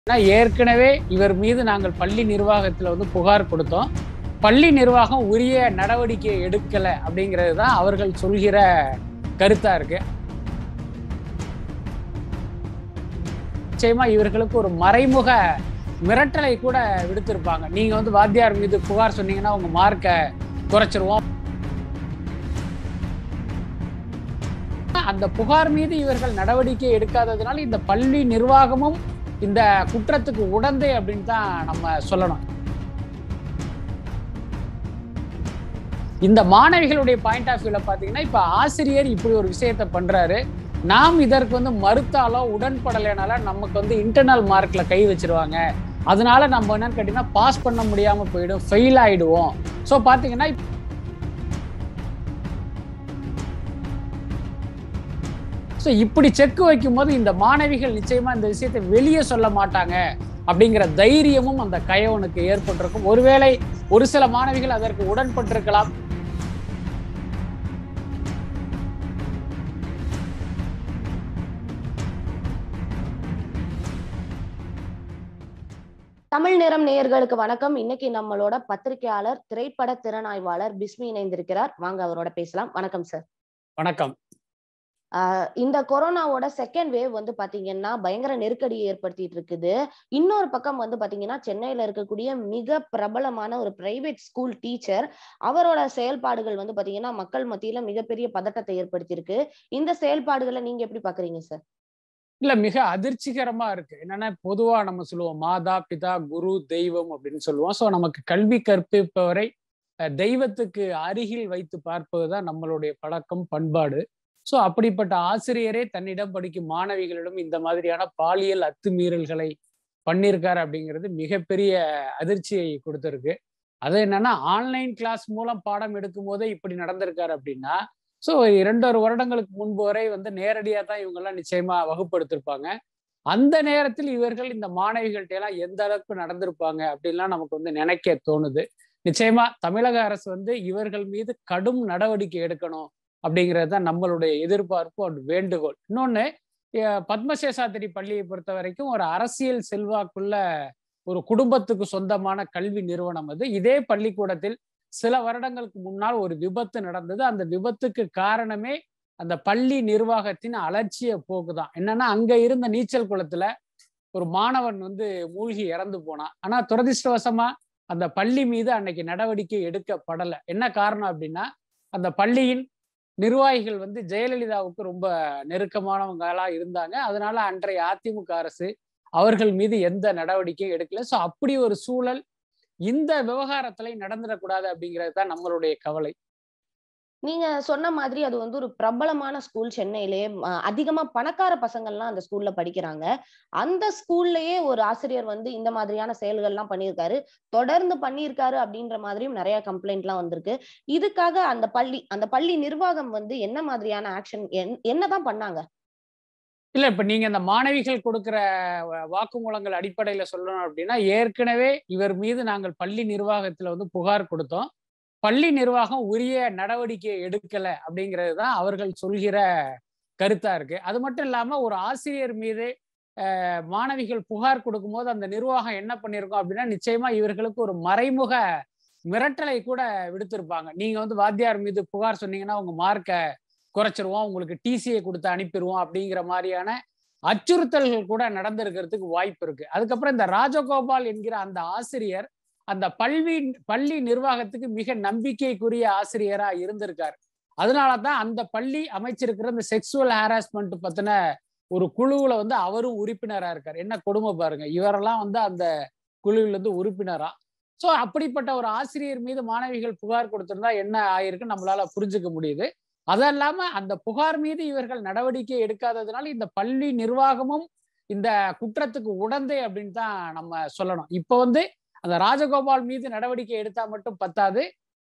ஏன்னா ஏற்கனவே இவர் மீது நாங்கள் பள்ளி நிர்வாகத்தில் வந்து புகார் கொடுத்தோம் பள்ளி நிர்வாகம் உரிய நடவடிக்கை எடுக்கல அப்படிங்கிறது தான் அவர்கள் சொல்கிற கருத்தா இருக்கு நிச்சயமா இவர்களுக்கு ஒரு மறைமுக மிரட்டலை கூட விடுத்திருப்பாங்க நீங்க வந்து வாத்தியார் மீது புகார் சொன்னீங்கன்னா உங்க மார்க்கை குறைச்சிருவோம் அந்த புகார் மீது இவர்கள் நடவடிக்கை எடுக்காததுனால இந்த பள்ளி நிர்வாகமும் இந்த குற்றத்துக்கு உடந்தை அப்படின்னு தான் நம்ம சொல்லணும் இந்த மாணவிகளுடைய பாயிண்ட் ஆஃப் வியூல பாத்தீங்கன்னா இப்ப ஆசிரியர் இப்படி ஒரு விஷயத்த பண்றாரு நாம் இதற்கு வந்து மறுத்தாலோ உடன்படலைனால நமக்கு வந்து இன்டர்னல் மார்க்ல கை வச்சிருவாங்க அதனால நம்ம என்னன்னு கேட்டீங்கன்னா பாஸ் பண்ண முடியாம போயிடும் ஃபெயில் ஆயிடுவோம் ஸோ பாத்தீங்கன்னா ஸோ இப்படி செக் வைக்கும்போது இந்த மாணவிகள் நிச்சயமா இந்த விஷயத்தை வெளியே சொல்ல மாட்டாங்க அப்படிங்கிற தைரியமும் அந்த கயவனுக்கு ஏற்பட்டிருக்கும் ஒருவேளை ஒரு சில மாணவிகள் அதற்கு உடன்பட்டிருக்கலாம் தமிழ் நிறம் நேயர்களுக்கு வணக்கம் இன்னைக்கு நம்மளோட பத்திரிகையாளர் திரைப்பட திறனாய்வாளர் பிஸ்மி இணைந்திருக்கிறார் வாங்க அவரோட பேசலாம் வணக்கம் சார் வணக்கம் ஆஹ் இந்த கொரோனாவோட செகண்ட் வேவ் வந்து பாத்தீங்கன்னா பயங்கர நெருக்கடியை ஏற்படுத்திட்டு இருக்குது இன்னொரு பக்கம் வந்து பாத்தீங்கன்னா சென்னையில இருக்கக்கூடிய மிக பிரபலமான ஒரு பிரைவேட் ஸ்கூல் டீச்சர் அவரோட செயல்பாடுகள் வந்து பாத்தீங்கன்னா மக்கள் மத்தியில மிகப்பெரிய பதட்டத்தை ஏற்படுத்தியிருக்கு இந்த செயல்பாடுகளை நீங்க எப்படி பாக்குறீங்க சார் இல்ல மிக அதிர்ச்சிகரமா இருக்கு என்னன்னா பொதுவா நம்ம சொல்லுவோம் மாதா பிதா குரு தெய்வம் அப்படின்னு சொல்லுவோம் ஸோ நமக்கு கல்வி கற்பிப்பவரை அஹ், தெய்வத்துக்கு அருகில் வைத்து பார்ப்பதுதான் நம்மளுடைய பழக்கம் பண்பாடு ஸோ அப்படிப்பட்ட ஆசிரியரே தன்னிடம் படிக்கும் மாணவிகளிடம் இந்த மாதிரியான பாலியல் அத்துமீறல்களை பண்ணியிருக்காரு அப்படிங்கிறது மிகப்பெரிய அதிர்ச்சியை கொடுத்துருக்கு அது என்னன்னா ஆன்லைன் கிளாஸ் மூலம் பாடம் எடுக்கும் போதே இப்படி நடந்திருக்காரு அப்படின்னா ஸோ இரண்டொரு வருடங்களுக்கு முன்பு வரை வந்து நேரடியாக தான் இவங்கெல்லாம் நிச்சயமா வகுப்படுத்திருப்பாங்க அந்த நேரத்தில் இவர்கள் இந்த மாணவிகள்ட்ட எல்லாம் எந்த அளவுக்கு நடந்திருப்பாங்க அப்படின்லாம் நமக்கு வந்து நினைக்க தோணுது நிச்சயமா தமிழக அரசு வந்து இவர்கள் மீது கடும் நடவடிக்கை எடுக்கணும் அப்படிங்கிறது தான் நம்மளுடைய எதிர்பார்ப்பு ஒரு வேண்டுகோள் இன்னொன்று பத்மசேஷாத்திரி பள்ளியை பொறுத்த வரைக்கும் ஒரு அரசியல் செல்வாக்குள்ள ஒரு குடும்பத்துக்கு சொந்தமான கல்வி நிறுவனம் அது இதே பள்ளிக்கூடத்தில் சில வருடங்களுக்கு முன்னால் ஒரு விபத்து நடந்தது அந்த விபத்துக்கு காரணமே அந்த பள்ளி நிர்வாகத்தின் அலட்சிய போக்கு தான் என்னன்னா அங்க இருந்த நீச்சல் குளத்துல ஒரு மாணவன் வந்து மூழ்கி இறந்து போனான் ஆனா துரதிருஷ்டவசமா அந்த பள்ளி மீது அன்னைக்கு நடவடிக்கை எடுக்கப்படலை என்ன காரணம் அப்படின்னா அந்த பள்ளியின் நிர்வாகிகள் வந்து ஜெயலலிதாவுக்கு ரொம்ப நெருக்கமானவங்களா இருந்தாங்க அதனால அன்றைய அதிமுக அரசு அவர்கள் மீது எந்த நடவடிக்கையும் எடுக்கல ஸோ அப்படி ஒரு சூழல் இந்த விவகாரத்துல நடந்துடக்கூடாது அப்படிங்கிறது தான் நம்மளுடைய கவலை நீங்க சொன்ன மாதிரி அது வந்து ஒரு பிரபலமான ஸ்கூல் சென்னையிலேயே அஹ் அதிகமா பணக்கார பசங்கள்லாம் அந்த ஸ்கூல்ல படிக்கிறாங்க அந்த ஸ்கூல்லயே ஒரு ஆசிரியர் வந்து இந்த மாதிரியான செயல்கள்லாம் பண்ணியிருக்காரு தொடர்ந்து பண்ணியிருக்காரு அப்படின்ற மாதிரியும் நிறைய கம்ப்ளைண்ட் எல்லாம் வந்திருக்கு இதுக்காக அந்த பள்ளி அந்த பள்ளி நிர்வாகம் வந்து என்ன மாதிரியான ஆக்ஷன் என்னதான் பண்ணாங்க இல்ல இப்ப நீங்க இந்த மாணவிகள் கொடுக்கிற வ- வாக்குமூலங்கள் அடிப்படையில சொல்லணும் அப்படின்னா ஏற்கனவே இவர் மீது நாங்கள் பள்ளி நிர்வாகத்துல வந்து புகார் கொடுத்தோம் பள்ளி நிர்வாகம் உரிய நடவடிக்கை எடுக்கல அப்படிங்கிறது தான் அவர்கள் சொல்கிற கருத்தா இருக்கு அது மட்டும் இல்லாம ஒரு ஆசிரியர் மீது அஹ், மாணவிகள் புகார் கொடுக்கும்போது அந்த நிர்வாகம் என்ன பண்ணியிருக்கோம் அப்படின்னா நிச்சயமா இவர்களுக்கு ஒரு மறைமுக மிரட்டலை கூட விடுத்திருப்பாங்க நீங்க வந்து வாத்தியார் மீது புகார் சொன்னீங்கன்னா உங்க மார்க்கை குறைச்சிருவோம் உங்களுக்கு டிசியை கொடுத்து அனுப்பிடுவோம் அப்படிங்கிற மாதிரியான அச்சுறுத்தல்கள் கூட நடந்திருக்கிறதுக்கு வாய்ப்பு இருக்கு அதுக்கப்புறம் இந்த ராஜகோபால் என்கிற அந்த ஆசிரியர் அந்த பல்வி பள்ளி நிர்வாகத்துக்கு மிக நம்பிக்கைக்குரிய ஆசிரியரா இருந்திருக்கார் அதனால தான் அந்த பள்ளி அமைச்சிருக்கிற இந்த செக்ஸுவல் ஹாராஸ்மெண்ட் பத்தின ஒரு குழுவுல வந்து அவரும் உறுப்பினரா இருக்கார் என்ன கொடுமை பாருங்க இவரெல்லாம் வந்து அந்த குழுவில் வந்து உறுப்பினரா ஸோ அப்படிப்பட்ட ஒரு ஆசிரியர் மீது மாணவிகள் புகார் கொடுத்திருந்தா என்ன ஆயிருக்கு நம்மளால புரிஞ்சுக்க முடியுது அதல்லாம அந்த புகார் மீது இவர்கள் நடவடிக்கை எடுக்காததுனால இந்த பள்ளி நிர்வாகமும் இந்த குற்றத்துக்கு உடந்தை அப்படின்னு தான் நம்ம சொல்லணும் இப்போ வந்து அந்த ராஜகோபால் மீது நடவடிக்கை எடுத்தா மட்டும் பத்தாது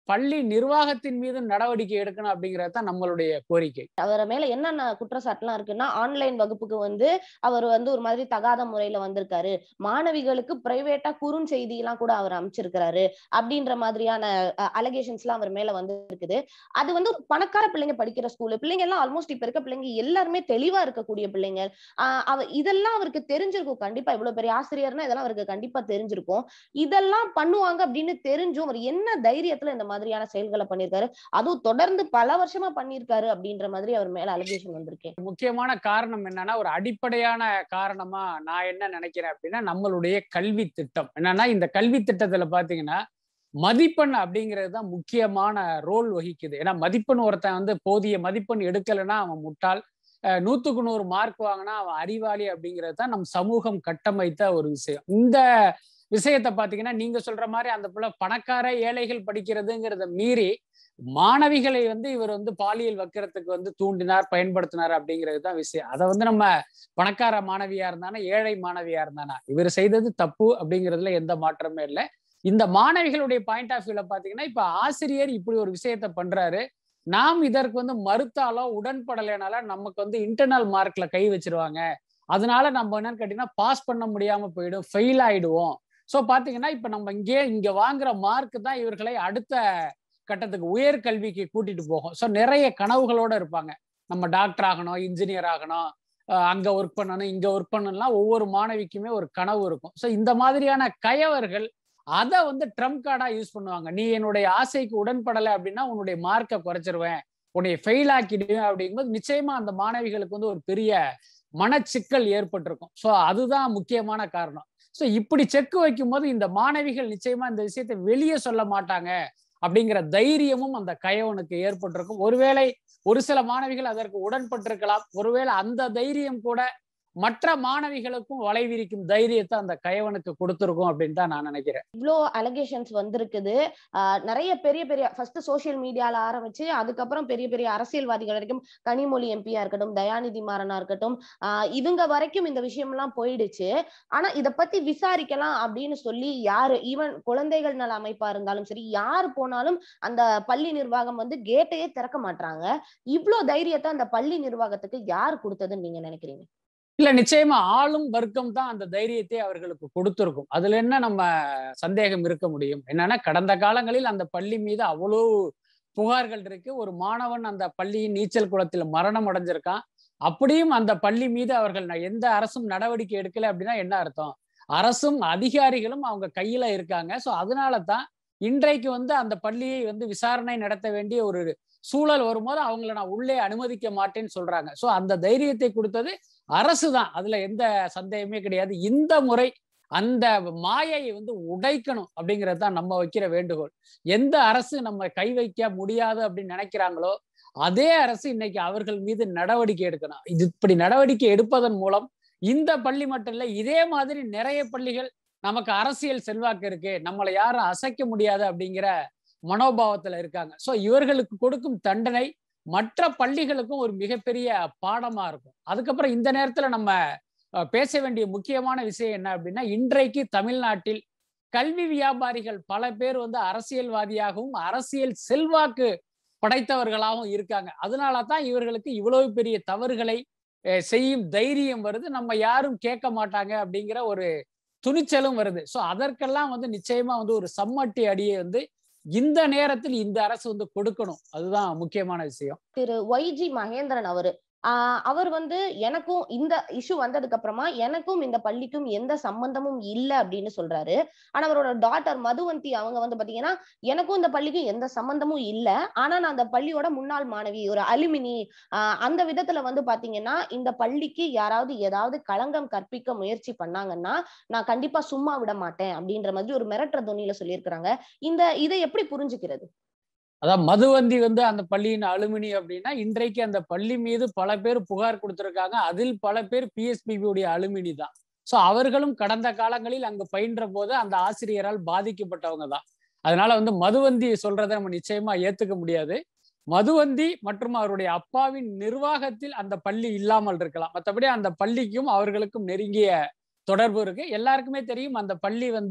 பள்ளி நிர்வாகத்தின் மீது நடவடிக்கை எடுக்கணும் அப்படிங்கிறது தான் நம்மளுடைய கோரிக்கை அவர் மேல என்னென்ன குற்றச்சாட்டுலாம் இருக்குன்னா ஆன்லைன் வகுப்புக்கு வந்து அவர் வந்து ஒரு மாதிரி தகாத முறையில வந்திருக்காரு மாணவிகளுக்கு பிரைவேட்டா குறுஞ்செய்தி எல்லாம் கூட அவர் அமைச்சிருக்கிறாரு அப்படின்ற மாதிரியான அலகேஷன்ஸ் எல்லாம் அவர் மேல வந்து இருக்குது அது வந்து ஒரு பணக்கார பிள்ளைங்க படிக்கிற ஸ்கூல் பிள்ளைங்க எல்லாம் ஆல்மோஸ்ட் இப்ப இருக்க பிள்ளைங்க எல்லாருமே தெளிவா இருக்கக்கூடிய பிள்ளைங்க ஆஹ் அவ இதெல்லாம் அவருக்கு தெரிஞ்சிருக்கும் கண்டிப்பா இவ்வளவு பெரிய ஆசிரியர்னா இதெல்லாம் அவருக்கு கண்டிப்பா தெரிஞ்சிருக்கும் இதெல்லாம் பண்ணுவாங்க அப்படின்னு தெரிஞ்சும் அவர் என்ன தைரியத்துல இந்த மாதிரியான செயல்களை பண்ணிருக்காரு அதுவும் தொடர்ந்து பல வருஷமா பண்ணிருக்காரு அப்படின்ற மாதிரி அவர் மேல அலிகேஷன் வந்திருக்கேன் முக்கியமான காரணம் என்னன்னா ஒரு அடிப்படையான காரணமா நான் என்ன நினைக்கிறேன் அப்படின்னா நம்மளுடைய கல்வி திட்டம் என்னன்னா இந்த கல்வி திட்டத்துல பாத்தீங்கன்னா மதிப்பெண் அப்படிங்கிறது தான் முக்கியமான ரோல் வகிக்குது ஏன்னா மதிப்பெண் ஒருத்தன் வந்து போதிய மதிப்பெண் எடுக்கலைன்னா அவன் முட்டாள் நூத்துக்கு நூறு மார்க் வாங்கினா அவன் அறிவாளி அப்படிங்கிறது தான் நம் சமூகம் கட்டமைத்த ஒரு விஷயம் இந்த விஷயத்த பாத்தீங்கன்னா நீங்க சொல்ற மாதிரி அந்த பிள்ளை பணக்கார ஏழைகள் படிக்கிறதுங்கிறத மீறி மாணவிகளை வந்து இவர் வந்து பாலியல் வக்கிறதுக்கு வந்து தூண்டினார் பயன்படுத்தினார் அப்படிங்கிறது தான் விஷயம் அதை வந்து நம்ம பணக்கார மாணவியா இருந்தானா ஏழை மாணவியா இருந்தானா இவர் செய்தது தப்பு அப்படிங்கிறதுல எந்த மாற்றமே இல்லை இந்த மாணவிகளுடைய பாயிண்ட் ஆஃப் வியூல பாத்தீங்கன்னா இப்ப ஆசிரியர் இப்படி ஒரு விஷயத்த பண்றாரு நாம் இதற்கு வந்து மறுத்தாலோ உடன்படலைனால நமக்கு வந்து இன்டர்னல் மார்க்ல கை வச்சிருவாங்க அதனால நம்ம என்னன்னு கேட்டீங்கன்னா பாஸ் பண்ண முடியாம போயிடும் ஃபெயில் ஆயிடுவோம் ஸோ பாத்தீங்கன்னா இப்ப நம்ம இங்கே இங்க வாங்குற மார்க் தான் இவர்களை அடுத்த கட்டத்துக்கு உயர்கல்விக்கு கூட்டிட்டு போகும் ஸோ நிறைய கனவுகளோட இருப்பாங்க நம்ம டாக்டர் ஆகணும் இன்ஜினியர் ஆகணும் அங்க ஒர்க் பண்ணணும் இங்க ஒர்க் பண்ணணும்லாம் ஒவ்வொரு மாணவிக்குமே ஒரு கனவு இருக்கும் ஸோ இந்த மாதிரியான கயவர்கள் அதை வந்து ட்ரம்ப் கார்டா யூஸ் பண்ணுவாங்க நீ என்னுடைய ஆசைக்கு உடன்படலை அப்படின்னா உன்னுடைய மார்க்கை குறைச்சிருவேன் உன்னை ஃபெயில் ஆக்கிடுவேன் அப்படிங்கும்போது நிச்சயமா அந்த மாணவிகளுக்கு வந்து ஒரு பெரிய மனச்சிக்கல் ஏற்பட்டிருக்கும் ஸோ அதுதான் முக்கியமான காரணம் ஸோ இப்படி செக் வைக்கும் போது இந்த மாணவிகள் நிச்சயமா இந்த விஷயத்தை வெளியே சொல்ல மாட்டாங்க அப்படிங்கிற தைரியமும் அந்த கயவனுக்கு ஏற்பட்டிருக்கும் ஒருவேளை ஒரு சில மாணவிகள் அதற்கு உடன்பட்டிருக்கலாம் ஒருவேளை அந்த தைரியம் கூட மற்ற மாணவிகளுக்கும் வளைவிரிக்கும் தைரியத்தை அந்த கயவனுக்கு கொடுத்துருக்கும் அப்படின்னு தான் நான் நினைக்கிறேன் இவ்வளோ அலகேஷன்ஸ் வந்திருக்குது ஆஹ் நிறைய பெரிய பெரிய ஃபர்ஸ்ட் சோசியல் மீடியால ஆரம்பிச்சு அதுக்கப்புறம் பெரிய பெரிய அரசியல்வாதிகள் வரைக்கும் கனிமொழி எம்பியா இருக்கட்டும் தயாநிதி மாறனா இருக்கட்டும் ஆஹ் இவங்க வரைக்கும் இந்த விஷயம்லாம் போயிடுச்சு ஆனா இத பத்தி விசாரிக்கலாம் அப்படின்னு சொல்லி யாரு ஈவன் குழந்தைகள் நல அமைப்பா இருந்தாலும் சரி யார் போனாலும் அந்த பள்ளி நிர்வாகம் வந்து கேட்டையே திறக்க மாட்டாங்க இவ்வளோ தைரியத்தை அந்த பள்ளி நிர்வாகத்துக்கு யார் கொடுத்ததுன்னு நீங்க நினைக்கிறீங்க இல்ல நிச்சயமா ஆளும் வர்க்கம் தான் அந்த தைரியத்தை அவர்களுக்கு கொடுத்திருக்கும் அதுல என்ன நம்ம சந்தேகம் இருக்க முடியும் என்னன்னா கடந்த காலங்களில் அந்த பள்ளி மீது அவ்வளோ புகார்கள் இருக்கு ஒரு மாணவன் அந்த பள்ளியின் நீச்சல் குளத்தில் மரணம் அடைஞ்சிருக்கான் அப்படியும் அந்த பள்ளி மீது அவர்கள் எந்த அரசும் நடவடிக்கை எடுக்கல அப்படின்னா என்ன அர்த்தம் அரசும் அதிகாரிகளும் அவங்க கையில இருக்காங்க ஸோ அதனால தான் இன்றைக்கு வந்து அந்த பள்ளியை வந்து விசாரணை நடத்த வேண்டிய ஒரு சூழல் வரும்போது அவங்கள நான் உள்ளே அனுமதிக்க மாட்டேன்னு சொல்றாங்க ஸோ அந்த தைரியத்தை கொடுத்தது அரசு தான் அதுல எந்த சந்தேகமே கிடையாது இந்த முறை அந்த மாயையை வந்து உடைக்கணும் அப்படிங்கிறது தான் நம்ம வைக்கிற வேண்டுகோள் எந்த அரசு நம்ம கை வைக்க முடியாது அப்படின்னு நினைக்கிறாங்களோ அதே அரசு இன்னைக்கு அவர்கள் மீது நடவடிக்கை எடுக்கணும் இது இப்படி நடவடிக்கை எடுப்பதன் மூலம் இந்த பள்ளி மட்டும் இல்லை இதே மாதிரி நிறைய பள்ளிகள் நமக்கு அரசியல் செல்வாக்கு இருக்கு நம்மளை யாரும் அசைக்க முடியாது அப்படிங்கிற மனோபாவத்துல இருக்காங்க ஸோ இவர்களுக்கு கொடுக்கும் தண்டனை மற்ற பள்ளிகளுக்கும் ஒரு மிகப்பெரிய பாடமா இருக்கும் அதுக்கப்புறம் இந்த நேரத்துல நம்ம பேச வேண்டிய முக்கியமான விஷயம் என்ன அப்படின்னா இன்றைக்கு தமிழ்நாட்டில் கல்வி வியாபாரிகள் பல பேர் வந்து அரசியல்வாதியாகவும் அரசியல் செல்வாக்கு படைத்தவர்களாகவும் இருக்காங்க அதனால தான் இவர்களுக்கு இவ்வளவு பெரிய தவறுகளை செய்யும் தைரியம் வருது நம்ம யாரும் கேட்க மாட்டாங்க அப்படிங்கிற ஒரு துணிச்சலும் வருது ஸோ அதற்கெல்லாம் வந்து நிச்சயமா வந்து ஒரு சம்மட்டி அடியை வந்து இந்த நேரத்தில் இந்த அரசு வந்து கொடுக்கணும் அதுதான் முக்கியமான விஷயம் திரு ஒய்ஜி மகேந்திரன் அவரு ஆஹ் அவர் வந்து எனக்கும் இந்த இஷ்யூ வந்ததுக்கு அப்புறமா எனக்கும் இந்த பள்ளிக்கும் எந்த சம்பந்தமும் இல்லை அப்படின்னு சொல்றாரு ஆனா அவரோட டாட்டர் மதுவந்தி அவங்க வந்து பாத்தீங்கன்னா எனக்கும் இந்த பள்ளிக்கும் எந்த சம்பந்தமும் இல்லை ஆனா நான் அந்த பள்ளியோட முன்னாள் மாணவி ஒரு அலுமினி ஆஹ் அந்த விதத்துல வந்து பாத்தீங்கன்னா இந்த பள்ளிக்கு யாராவது ஏதாவது களங்கம் கற்பிக்க முயற்சி பண்ணாங்கன்னா நான் கண்டிப்பா சும்மா விட மாட்டேன் அப்படின்ற மாதிரி ஒரு மிரட்டுற துணியில சொல்லியிருக்கிறாங்க இந்த இதை எப்படி புரிஞ்சுக்கிறது அதான் மதுவந்தி வந்து அந்த பள்ளியின் அலுமினி அப்படின்னா இன்றைக்கு அந்த பள்ளி மீது பல பேர் புகார் கொடுத்திருக்காங்க அதில் பல பேர் பிஎஸ்பிபியுடைய அலுமினி தான் ஸோ அவர்களும் கடந்த காலங்களில் அங்கு பயின்ற போது அந்த ஆசிரியரால் பாதிக்கப்பட்டவங்க தான் அதனால வந்து மதுவந்தி சொல்றதை நம்ம நிச்சயமா ஏத்துக்க முடியாது மதுவந்தி மற்றும் அவருடைய அப்பாவின் நிர்வாகத்தில் அந்த பள்ளி இல்லாமல் இருக்கலாம் மற்றபடி அந்த பள்ளிக்கும் அவர்களுக்கும் நெருங்கிய தொடர்பு இருக்கு எல்லாருக்குமே தெரியும் அந்த பள்ளி வந்து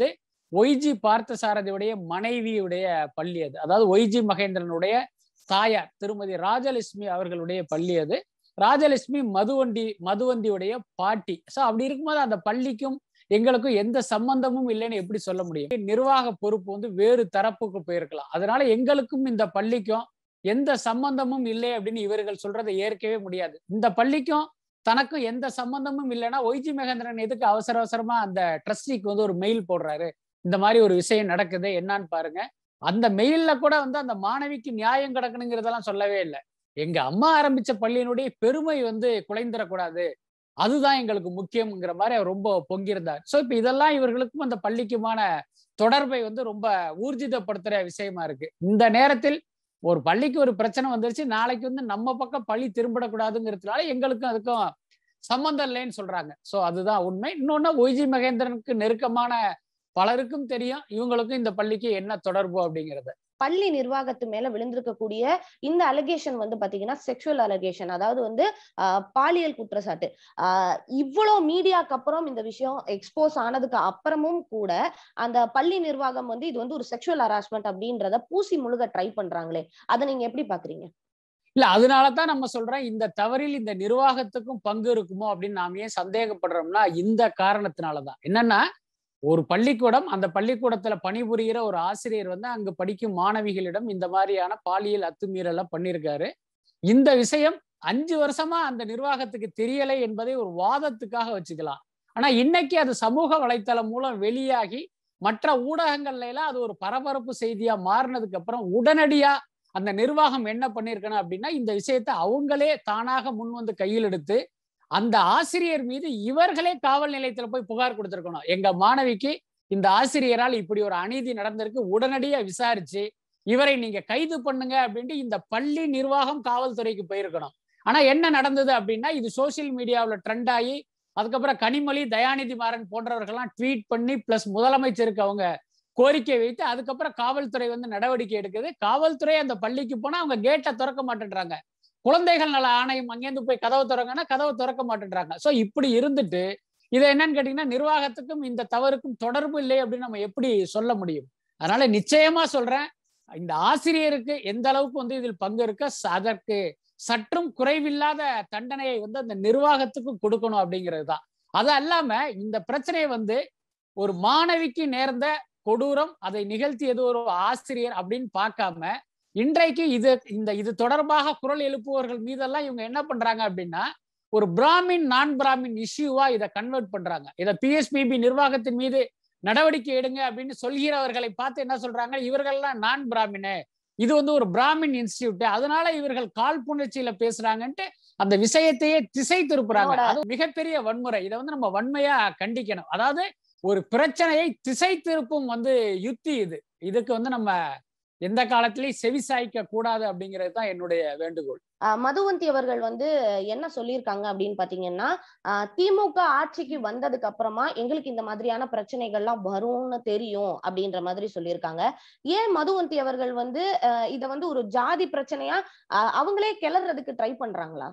ஒய்ஜி பார்த்தசாரதியுடைய மனைவியுடைய பள்ளி அது அதாவது ஒய்ஜி மகேந்திரனுடைய தாயார் திருமதி ராஜலட்சுமி அவர்களுடைய பள்ளி அது ராஜலட்சுமி மதுவண்டி மதுவந்தியுடைய பாட்டி ஸோ அப்படி இருக்கும்போது அந்த பள்ளிக்கும் எங்களுக்கும் எந்த சம்பந்தமும் இல்லைன்னு எப்படி சொல்ல முடியும் நிர்வாக பொறுப்பு வந்து வேறு தரப்புக்கு போயிருக்கலாம் அதனால எங்களுக்கும் இந்த பள்ளிக்கும் எந்த சம்பந்தமும் இல்லை அப்படின்னு இவர்கள் சொல்றதை ஏற்கவே முடியாது இந்த பள்ளிக்கும் தனக்கும் எந்த சம்பந்தமும் இல்லைன்னா ஒய்ஜி மகேந்திரன் எதுக்கு அவசர அவசரமா அந்த ட்ரஸ்டிக்கு வந்து ஒரு மெயில் போடுறாரு இந்த மாதிரி ஒரு விஷயம் நடக்குது என்னன்னு பாருங்க அந்த மெயில்ல கூட வந்து அந்த மாணவிக்கு நியாயம் கிடக்கணுங்கிறதெல்லாம் சொல்லவே இல்லை எங்க அம்மா ஆரம்பிச்ச பள்ளியினுடைய பெருமை வந்து குலைந்துடக்கூடாது அதுதான் எங்களுக்கு முக்கியம்ங்கிற மாதிரி அவர் ரொம்ப பொங்கியிருந்தார் ஸோ இப்போ இதெல்லாம் இவர்களுக்கும் அந்த பள்ளிக்குமான தொடர்பை வந்து ரொம்ப ஊர்ஜிதப்படுத்துற விஷயமா இருக்கு இந்த நேரத்தில் ஒரு பள்ளிக்கு ஒரு பிரச்சனை வந்துருச்சு நாளைக்கு வந்து நம்ம பக்கம் பள்ளி திரும்பிடக்கூடாதுங்கிறதுனால எங்களுக்கும் அதுக்கும் சம்பந்தம் இல்லைன்னு சொல்றாங்க ஸோ அதுதான் உண்மை இன்னொன்னு ஒய்ஜி மகேந்திரனுக்கு நெருக்கமான பலருக்கும் தெரியும் இவங்களுக்கும் இந்த பள்ளிக்கு என்ன தொடர்பு அப்படிங்கிறது பள்ளி நிர்வாகத்து மேல விழுந்திருக்கக்கூடிய இந்த அலிகேஷன் வந்து பாத்தீங்கன்னா செக்ஷுவல் அலிகேஷன் அதாவது வந்து ஆஹ் பாலியல் குற்றச்சாட்டு ஆஹ் இவ்வளவு மீடியாக்கு அப்புறம் இந்த விஷயம் எக்ஸ்போஸ் ஆனதுக்கு அப்புறமும் கூட அந்த பள்ளி நிர்வாகம் வந்து இது வந்து ஒரு செக்ஷுவல் ஹராஸ்மெண்ட் அப்படின்றத பூசி முழுக ட்ரை பண்றாங்களே அதை நீங்க எப்படி பாக்குறீங்க இல்ல அதனாலதான் நம்ம சொல்றேன் இந்த தவறில் இந்த நிர்வாகத்துக்கும் பங்கு இருக்குமோ அப்படின்னு நாம் ஏன் சந்தேகப்படுறோம்னா இந்த காரணத்தினாலதான் என்னன்னா ஒரு பள்ளிக்கூடம் அந்த பள்ளிக்கூடத்துல பணிபுரிகிற ஒரு ஆசிரியர் வந்து அங்கு படிக்கும் மாணவிகளிடம் இந்த மாதிரியான பாலியல் அத்துமீறலை பண்ணியிருக்காரு இந்த விஷயம் அஞ்சு வருஷமா அந்த நிர்வாகத்துக்கு தெரியலை என்பதை ஒரு வாதத்துக்காக வச்சுக்கலாம் ஆனா இன்னைக்கு அது சமூக வலைத்தளம் மூலம் வெளியாகி மற்ற ஊடகங்கள்ல எல்லாம் அது ஒரு பரபரப்பு செய்தியா மாறினதுக்கு அப்புறம் உடனடியா அந்த நிர்வாகம் என்ன பண்ணிருக்கணும் அப்படின்னா இந்த விஷயத்த அவங்களே தானாக முன் வந்து கையில் எடுத்து அந்த ஆசிரியர் மீது இவர்களே காவல் நிலையத்துல போய் புகார் கொடுத்திருக்கணும் எங்க மாணவிக்கு இந்த ஆசிரியரால் இப்படி ஒரு அநீதி நடந்திருக்கு உடனடியா விசாரிச்சு இவரை நீங்க கைது பண்ணுங்க அப்படின்ட்டு இந்த பள்ளி நிர்வாகம் காவல்துறைக்கு போயிருக்கணும் ஆனா என்ன நடந்தது அப்படின்னா இது சோசியல் மீடியாவில் ட்ரெண்ட் ஆகி அதுக்கப்புறம் கனிமொழி தயாநிதி மாறன் போன்றவர்கள்லாம் ட்வீட் பண்ணி பிளஸ் முதலமைச்சருக்கு அவங்க கோரிக்கை வைத்து அதுக்கப்புறம் காவல்துறை வந்து நடவடிக்கை எடுக்குது காவல்துறை அந்த பள்ளிக்கு போனா அவங்க கேட்டை திறக்க மாட்டேன்றாங்க குழந்தைகள் நல ஆணையம் அங்கேருந்து போய் கதவை திறங்கன்னா கதவை திறக்க மாட்டேன்றாங்க ஸோ இப்படி இருந்துட்டு இதை என்னன்னு கேட்டீங்கன்னா நிர்வாகத்துக்கும் இந்த தவறுக்கும் தொடர்பு இல்லை அப்படின்னு நம்ம எப்படி சொல்ல முடியும் அதனால நிச்சயமா சொல்றேன் இந்த ஆசிரியருக்கு எந்த அளவுக்கு வந்து இதில் பங்கு இருக்க அதற்கு சற்றும் குறைவில்லாத தண்டனையை வந்து அந்த நிர்வாகத்துக்கும் கொடுக்கணும் அப்படிங்கிறது தான் அது அல்லாம இந்த பிரச்சனையை வந்து ஒரு மாணவிக்கு நேர்ந்த கொடூரம் அதை நிகழ்த்தியது ஒரு ஆசிரியர் அப்படின்னு பார்க்காம இன்றைக்கு இது இந்த இது தொடர்பாக குரல் எழுப்புவர்கள் மீதெல்லாம் இவங்க என்ன பண்றாங்க அப்படின்னா ஒரு பிராமின் நான் பிராமின் இஷ்யூவா இதை கன்வெர்ட் பண்றாங்க இதை பிஎஸ்பிபி நிர்வாகத்தின் மீது நடவடிக்கை எடுங்க அப்படின்னு சொல்கிறவர்களை பார்த்து என்ன சொல்றாங்க இவர்கள்லாம் நான் பிராமினு இது வந்து ஒரு பிராமின் இன்ஸ்டியூட் அதனால இவர்கள் காழ்ப்புணர்ச்சியில பேசுறாங்கன்ட்டு அந்த விஷயத்தையே திசை திருப்புறாங்க அது மிகப்பெரிய வன்முறை இதை வந்து நம்ம வன்மையா கண்டிக்கணும் அதாவது ஒரு பிரச்சனையை திசை திருப்பும் வந்து யுத்தி இது இதுக்கு வந்து நம்ம எந்த காலத்திலயும் செவி சாய்க்க கூடாது அப்படிங்கிறது தான் என்னுடைய வேண்டுகோள் மதுவந்தி அவர்கள் வந்து என்ன சொல்லியிருக்காங்க அப்படின்னு பாத்தீங்கன்னா திமுக ஆட்சிக்கு வந்ததுக்கு அப்புறமா எங்களுக்கு இந்த மாதிரியான பிரச்சனைகள்லாம் வரும்னு தெரியும் அப்படின்ற மாதிரி சொல்லியிருக்காங்க ஏன் மதுவந்தி அவர்கள் வந்து இத வந்து ஒரு ஜாதி பிரச்சனையா அவங்களே கிளறதுக்கு ட்ரை பண்றாங்களா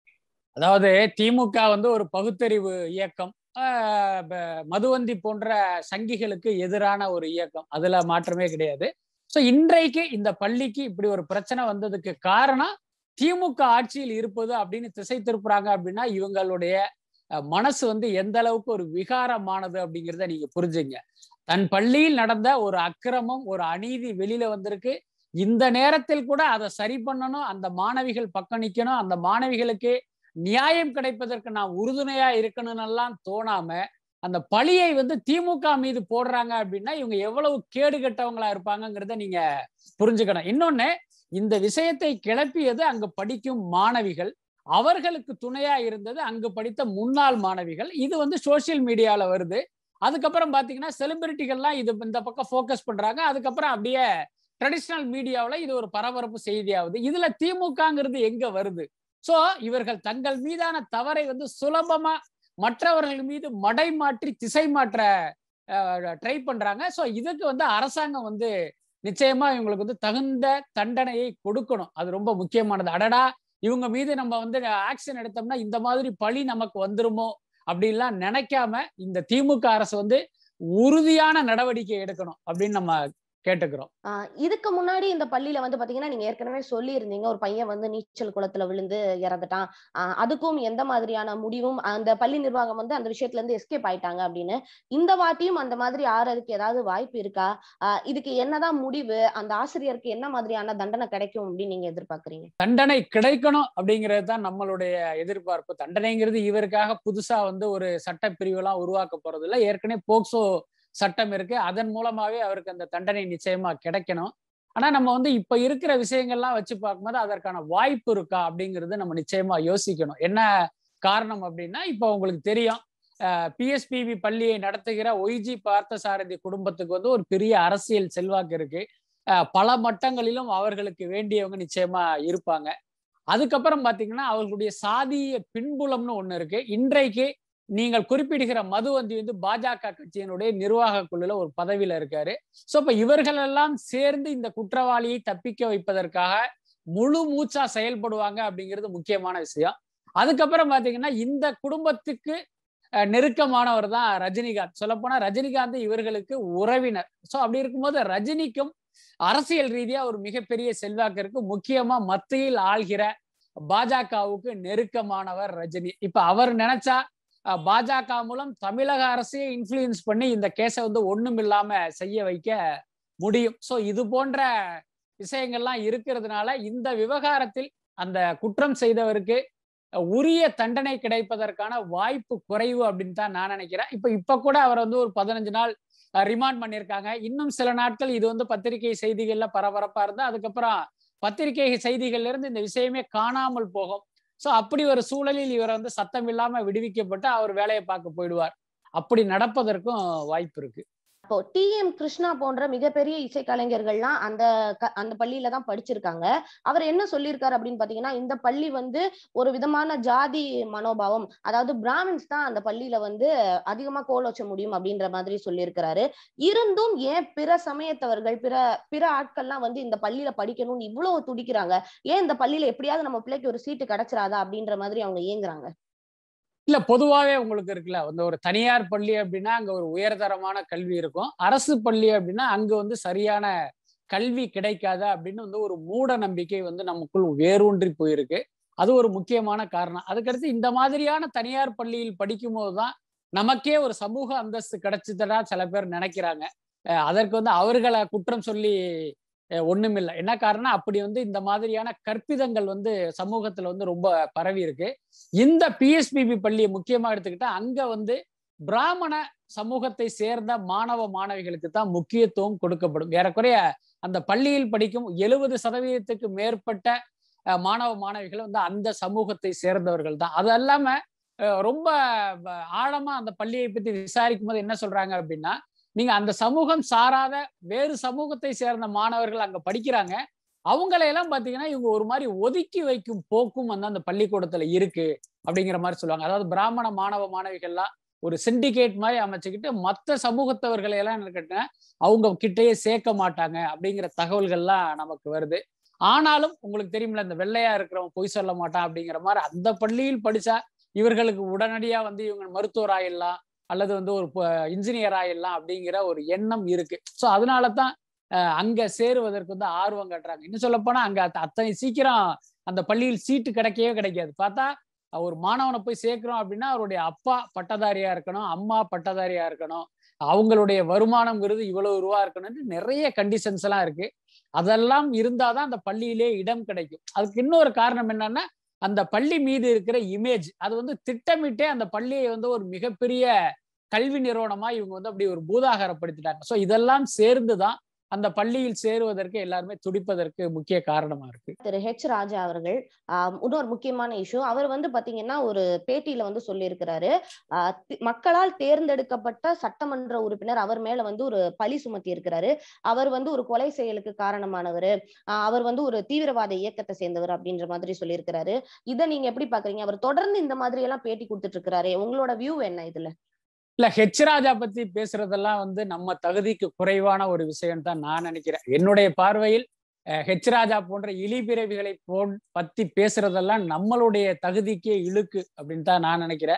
அதாவது திமுக வந்து ஒரு பகுத்தறிவு இயக்கம் மதுவந்தி போன்ற சங்கிகளுக்கு எதிரான ஒரு இயக்கம் அதுல மாற்றமே கிடையாது ஸோ இன்றைக்கு இந்த பள்ளிக்கு இப்படி ஒரு பிரச்சனை வந்ததுக்கு காரணம் திமுக ஆட்சியில் இருப்பது அப்படின்னு திசை திருப்புறாங்க அப்படின்னா இவங்களுடைய மனசு வந்து எந்த அளவுக்கு ஒரு விகாரமானது அப்படிங்கிறத நீங்க புரிஞ்சுங்க தன் பள்ளியில் நடந்த ஒரு அக்கிரமம் ஒரு அநீதி வெளியில வந்திருக்கு இந்த நேரத்தில் கூட அதை சரி பண்ணணும் அந்த மாணவிகள் பக்கம் நிக்கணும் அந்த மாணவிகளுக்கு நியாயம் கிடைப்பதற்கு நான் உறுதுணையா இருக்கணும்னு எல்லாம் தோணாம அந்த பழியை வந்து திமுக மீது போடுறாங்க அப்படின்னா இவங்க எவ்வளவு கேடு கெட்டவங்களா இருப்பாங்கிறத நீங்க புரிஞ்சுக்கணும் இன்னொன்னு இந்த விஷயத்தை கிளப்பியது அங்கு படிக்கும் மாணவிகள் அவர்களுக்கு துணையா இருந்தது அங்கு படித்த முன்னாள் மாணவிகள் இது வந்து சோசியல் மீடியால வருது அதுக்கப்புறம் பாத்தீங்கன்னா செலிபிரிட்டிகள்லாம் இது இந்த பக்கம் ஃபோக்கஸ் பண்றாங்க அதுக்கப்புறம் அப்படியே ட்ரெடிஷ்னல் மீடியாவில் இது ஒரு பரபரப்பு செய்தியாகுது இதுல திமுகங்கிறது எங்க வருது சோ இவர்கள் தங்கள் மீதான தவறை வந்து சுலபமா மற்றவர்கள் மீது மடை மாற்றி திசை மாற்ற ட்ரை பண்றாங்க ஸோ இதுக்கு வந்து அரசாங்கம் வந்து நிச்சயமா இவங்களுக்கு வந்து தகுந்த தண்டனையை கொடுக்கணும் அது ரொம்ப முக்கியமானது அடடா இவங்க மீது நம்ம வந்து ஆக்ஷன் எடுத்தோம்னா இந்த மாதிரி பழி நமக்கு வந்துருமோ அப்படின்லாம் நினைக்காம இந்த திமுக அரசு வந்து உறுதியான நடவடிக்கை எடுக்கணும் அப்படின்னு நம்ம கேட்டுக்கிறோம் ஆஹ் இதுக்கு முன்னாடி இந்த பள்ளியில வந்து பாத்தீங்கன்னா நீங்க ஏற்கனவே சொல்லி இருந்தீங்க ஒரு பையன் வந்து நீச்சல் குளத்துல விழுந்து இறந்துட்டான் ஆஹ் அதுக்கும் எந்த மாதிரியான முடிவும் அந்த பள்ளி நிர்வாகம் வந்து அந்த விஷயத்துல இருந்து எஸ்கேப் ஆயிட்டாங்க அப்படின்னு இந்த வாட்டியும் அந்த மாதிரி ஆறதுக்கு ஏதாவது வாய்ப்பு இருக்கா ஆஹ் இதுக்கு என்னதான் முடிவு அந்த ஆசிரியருக்கு என்ன மாதிரியான தண்டனை கிடைக்கும் அப்படின்னு நீங்க எதிர்பார்க்கறீங்க தண்டனை கிடைக்கணும் அப்படிங்கிறது தான் நம்மளுடைய எதிர்பார்ப்பு தண்டனைங்கிறது இவருக்காக புதுசா வந்து ஒரு சட்ட பிரிவுலாம் உருவாக்க போறது இல்லை ஏற்கனவே போக்சோ சட்டம் இருக்கு அதன் மூலமாவே அவருக்கு அந்த தண்டனை நிச்சயமா கிடைக்கணும் ஆனா நம்ம வந்து இப்ப இருக்கிற விஷயங்கள்லாம் வச்சு பார்க்கும்போது அதற்கான வாய்ப்பு இருக்கா அப்படிங்கிறது நம்ம நிச்சயமா யோசிக்கணும் என்ன காரணம் அப்படின்னா இப்போ உங்களுக்கு தெரியும் பிஎஸ்பிவி பள்ளியை நடத்துகிற ஒய்ஜி பார்த்தசாரதி குடும்பத்துக்கு வந்து ஒரு பெரிய அரசியல் செல்வாக்கு இருக்கு பல மட்டங்களிலும் அவர்களுக்கு வேண்டியவங்க நிச்சயமா இருப்பாங்க அதுக்கப்புறம் பாத்தீங்கன்னா அவர்களுடைய சாதிய பின்புலம்னு ஒண்ணு இருக்கு இன்றைக்கு நீங்கள் குறிப்பிடுகிற மதுவந்தி வந்து பாஜக கட்சியினுடைய நிர்வாக குழுல ஒரு பதவியில இருக்காரு சோ இப்ப இவர்கள் எல்லாம் சேர்ந்து இந்த குற்றவாளியை தப்பிக்க வைப்பதற்காக முழு மூச்சா செயல்படுவாங்க அப்படிங்கிறது முக்கியமான விஷயம் அதுக்கப்புறம் பாத்தீங்கன்னா இந்த குடும்பத்துக்கு நெருக்கமானவர் தான் ரஜினிகாந்த் சொல்லப்போனா ரஜினிகாந்த் இவர்களுக்கு உறவினர் சோ அப்படி இருக்கும்போது ரஜினிக்கும் அரசியல் ரீதியா ஒரு மிகப்பெரிய செல்வாக்கு இருக்கு முக்கியமா மத்தியில் ஆள்கிற பாஜகவுக்கு நெருக்கமானவர் ரஜினி இப்ப அவர் நினைச்சா பாஜக மூலம் தமிழக அரசையே இன்ஃபுளுயன்ஸ் பண்ணி இந்த கேஸை வந்து ஒண்ணும் இல்லாம செய்ய வைக்க முடியும் சோ இது போன்ற விஷயங்கள்லாம் இருக்கிறதுனால இந்த விவகாரத்தில் அந்த குற்றம் செய்தவருக்கு உரிய தண்டனை கிடைப்பதற்கான வாய்ப்பு குறைவு அப்படின்னு தான் நான் நினைக்கிறேன் இப்ப இப்ப கூட அவர் வந்து ஒரு பதினஞ்சு நாள் ரிமாண்ட் பண்ணியிருக்காங்க இன்னும் சில நாட்கள் இது வந்து பத்திரிகை செய்திகள்ல பரபரப்பா இருந்தா அதுக்கப்புறம் பத்திரிகை செய்திகள்ல இருந்து இந்த விஷயமே காணாமல் போகும் சோ அப்படி ஒரு சூழலில் இவர் வந்து சத்தம் இல்லாம விடுவிக்கப்பட்டு அவர் வேலையை பார்க்க போயிடுவார் அப்படி நடப்பதற்கும் வாய்ப்பு இருக்கு இப்போ டி எம் கிருஷ்ணா போன்ற மிகப்பெரிய இசைக்கலைஞர்கள்லாம் அந்த அந்த பள்ளியில தான் படிச்சிருக்காங்க அவர் என்ன சொல்லியிருக்காரு அப்படின்னு பாத்தீங்கன்னா இந்த பள்ளி வந்து ஒரு விதமான ஜாதி மனோபாவம் அதாவது பிராமின்ஸ் தான் அந்த பள்ளியில வந்து அதிகமா கோலோச்ச முடியும் அப்படின்ற மாதிரி சொல்லியிருக்கிறாரு இருந்தும் ஏன் பிற சமயத்தவர்கள் பிற பிற ஆட்கள்லாம் வந்து இந்த பள்ளியில படிக்கணும்னு இவ்வளவு துடிக்கிறாங்க ஏன் இந்த பள்ளியில எப்படியாவது நம்ம பிள்ளைக்கு ஒரு சீட்டு கிடைச்சிராதா அப்படின்ற மாதிரி அவங்க ஏங்குறாங்க இல்ல பொதுவாவே உங்களுக்கு இருக்குல்ல அந்த ஒரு தனியார் பள்ளி அப்படின்னா அங்க ஒரு உயர்தரமான கல்வி இருக்கும் அரசு பள்ளி அப்படின்னா அங்க வந்து சரியான கல்வி கிடைக்காத அப்படின்னு வந்து ஒரு மூட நம்பிக்கை வந்து நமக்குள் வேரூன்றி போயிருக்கு அது ஒரு முக்கியமான காரணம் அதுக்கடுத்து இந்த மாதிரியான தனியார் பள்ளியில் படிக்கும் போதுதான் நமக்கே ஒரு சமூக அந்தஸ்து கிடைச்சதா சில பேர் நினைக்கிறாங்க அதற்கு வந்து அவர்களை குற்றம் சொல்லி ஒண்ணும் இல்லை என்ன காரணம் அப்படி வந்து இந்த மாதிரியான கற்பிதங்கள் வந்து சமூகத்துல வந்து ரொம்ப பரவி இருக்கு இந்த பிஎஸ்பிபி பள்ளியை முக்கியமா எடுத்துக்கிட்டா அங்க வந்து பிராமண சமூகத்தை சேர்ந்த மாணவ மாணவிகளுக்கு தான் முக்கியத்துவம் கொடுக்கப்படும் ஏறக்குறைய அந்த பள்ளியில் படிக்கும் எழுபது சதவீதத்துக்கு மேற்பட்ட மாணவ மாணவிகள் வந்து அந்த சமூகத்தை சேர்ந்தவர்கள் தான் அது இல்லாம ரொம்ப ஆழமா அந்த பள்ளியை பத்தி விசாரிக்கும் போது என்ன சொல்றாங்க அப்படின்னா நீங்க அந்த சமூகம் சாராத வேறு சமூகத்தை சேர்ந்த மாணவர்கள் அங்க படிக்கிறாங்க அவங்களையெல்லாம் பாத்தீங்கன்னா இவங்க ஒரு மாதிரி ஒதுக்கி வைக்கும் போக்கும் வந்து அந்த பள்ளிக்கூடத்துல இருக்கு அப்படிங்கிற மாதிரி சொல்லுவாங்க அதாவது பிராமண மாணவ மாணவிகள்லாம் ஒரு சிண்டிகேட் மாதிரி அமைச்சுக்கிட்டு மற்ற சமூகத்தவர்களை எல்லாம் என்ன அவங்க கிட்டேயே சேர்க்க மாட்டாங்க அப்படிங்கிற தகவல்கள்லாம் நமக்கு வருது ஆனாலும் உங்களுக்கு தெரியுமில்ல இந்த வெள்ளையா இருக்கிறவன் பொய் சொல்ல மாட்டான் அப்படிங்கிற மாதிரி அந்த பள்ளியில் படிச்சா இவர்களுக்கு உடனடியா வந்து இவங்க மருத்துவர் ஆயிடலாம் அல்லது வந்து ஒரு இன்ஜினியர் ஆயிடலாம் அப்படிங்கிற ஒரு எண்ணம் இருக்கு ஸோ அதனால தான் அங்க சேருவதற்கு வந்து ஆர்வம் காட்டுறாங்க இன்னும் சொல்ல போனா அங்க அத்தனை சீக்கிரம் அந்த பள்ளியில் சீட்டு கிடைக்கவே கிடைக்காது பார்த்தா ஒரு மாணவனை போய் சேர்க்கிறோம் அப்படின்னா அவருடைய அப்பா பட்டதாரியா இருக்கணும் அம்மா பட்டதாரியா இருக்கணும் அவங்களுடைய வருமானம்ங்கிறது இவ்வளவு ரூபா இருக்கணும்னு நிறைய கண்டிஷன்ஸ் எல்லாம் இருக்கு அதெல்லாம் இருந்தாதான் அந்த பள்ளியிலே இடம் கிடைக்கும் அதுக்கு இன்னொரு காரணம் என்னன்னா அந்த பள்ளி மீது இருக்கிற இமேஜ் அது வந்து திட்டமிட்டே அந்த பள்ளியை வந்து ஒரு மிகப்பெரிய கல்வி நிறுவனமா இவங்க வந்து அப்படி ஒரு பூதாகரப்படுத்திட்டாங்க ஸோ இதெல்லாம் சேர்ந்துதான் அந்த பள்ளியில் சேருவதற்கு எல்லாருமே துடிப்பதற்கு முக்கிய காரணமா இருக்கு திரு ஹெச் ராஜா அவர்கள் ஆஹ் இன்னொரு முக்கியமான இஷ்யூ அவர் வந்து பாத்தீங்கன்னா ஒரு பேட்டியில வந்து சொல்லியிருக்கிறாரு ஆஹ் மக்களால் தேர்ந்தெடுக்கப்பட்ட சட்டமன்ற உறுப்பினர் அவர் மேல வந்து ஒரு பழி சுமத்தி இருக்கிறாரு அவர் வந்து ஒரு கொலை செயலுக்கு காரணமானவர் அவர் வந்து ஒரு தீவிரவாத இயக்கத்தை சேர்ந்தவர் அப்படின்ற மாதிரி சொல்லியிருக்கிறாரு இதை நீங்க எப்படி பாக்குறீங்க அவர் தொடர்ந்து இந்த மாதிரி எல்லாம் பேட்டி கொடுத்துட்டு இருக்கிறாரு உங்களோட வியூ என்ன இதுல இல்ல ஹெச் ராஜா பத்தி பேசுறதெல்லாம் வந்து நம்ம தகுதிக்கு குறைவான ஒரு விஷயம் தான் நான் நினைக்கிறேன் என்னுடைய பார்வையில் ஹெச் ராஜா போன்ற இழிபிறவிகளை போ பத்தி பேசுறதெல்லாம் நம்மளுடைய தகுதிக்கே இழுக்கு அப்படின்னு தான் நான் நினைக்கிறேன்